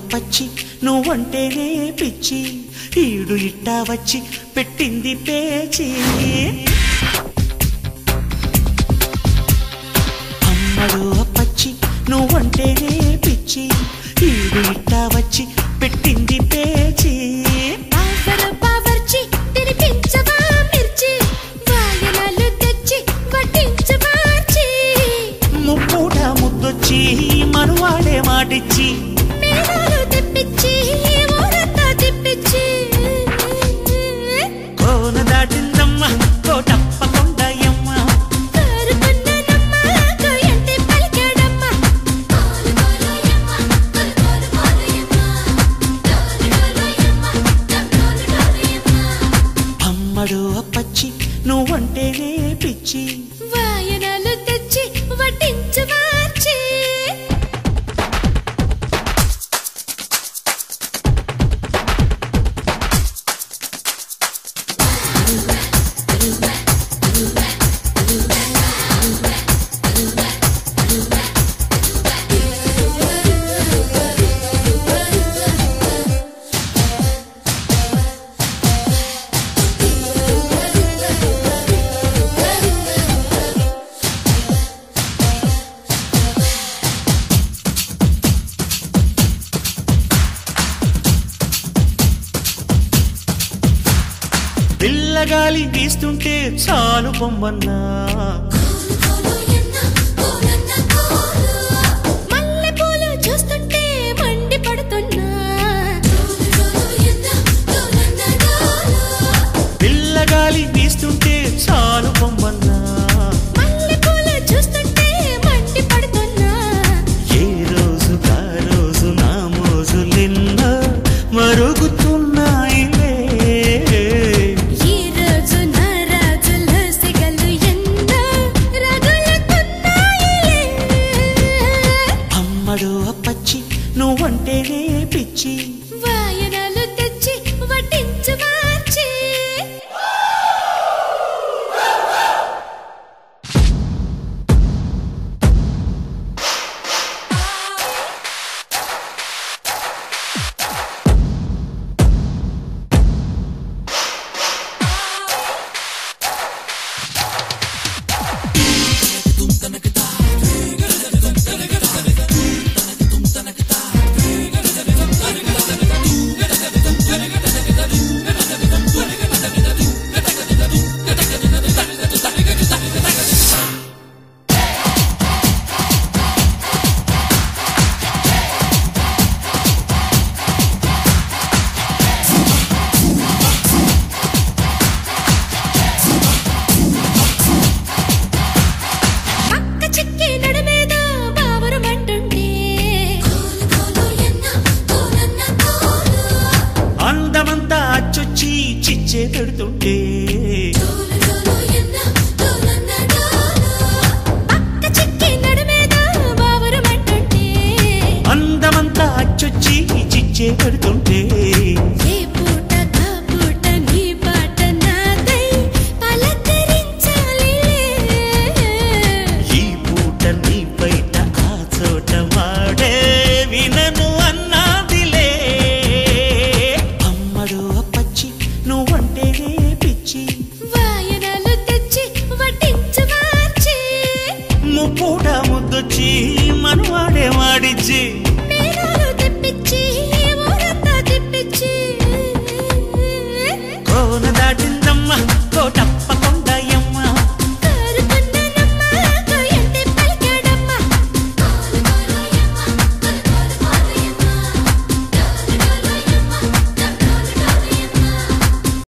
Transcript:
అప్పచ్చి నువ్వంటేనే పిచ్చి ఈడు ఇట్టా వచ్చి పెట్టింది పేచి అమ్మడు అప్పచ్చి నువ్వంటేనే పిచ్చి ఈడు ఇట్టా వచ్చి పెట్టింది పేచి ఆఫర్ బావర్చి తినిపించవా మిర్చి వాయనాలు తెచ్చి వడ్డించవార్చి ముప్పూట ముద్దొచ్చి మనువాడే మాటిచ్చి మేళాలు తెప్పించి ఊరంతా తిప్పించి కోన దాటిందమ్మ కోటప్ప కొండయమ్మ కోరుకున్నానమ్మ కోయంటే పలికాడమ్మ కోలు కోలోయమ్మ కోలు కోలు కోలోయమ్మ కోలు కోలోయమ్మ కోలు కోలోయమ్మ అమ్మడు అప్పచ్చి నువ్వంటేనే పిచ్చి వాయనాలు తెచ్చి వడ్డించవార్చి పిల్లగాలి వీస్తుంటే చాలు పొమ్మన్నా మల్లెపూలు చూస్తుంటే మండి పడుతున్నా పిల్లగాలి వీస్తుంటే చాలు పొమ్మన్నా మల్లెపూలు చూస్తుంటే మండి పడుతున్నా ఏ రోజు కా రోజు నా మోజులెన్నో మరుగుతున్నాయిలే ఈ రోజు నా రాజుల సిగలు ఎన్నో రగులుతున్నాయిలే అమ్మడు అప్పచ్చి నువ్వంటేనే పిచ్చి వాయనాలు తెచ్చి వడ్డించవార్చి పక్క చిక్కి నడుమేద బావరు మంటుంటే అందమంతా అచ్చొచ్చి చిచ్చే పెడుతుంటే పక్క చిక్కి నడుమేద బావరు మంటుంటే అందమంతా అచ్చొచ్చి చిచ్చే పెడుతుంటే ఏ పూట కా పూట నీ పాట నాదై పలకరించాలిలే ఈ పూట నీ బయట ఆ చోట వాడే వినను అన్నాదిలే అమ్మడు అప్పచ్చి నువ్వంటేనే పిచ్చి వాయనాలు తెచ్చి వడ్డించవార్చి ముప్పూట ముద్దొచ్చి మనవాడే వాడిచ్చి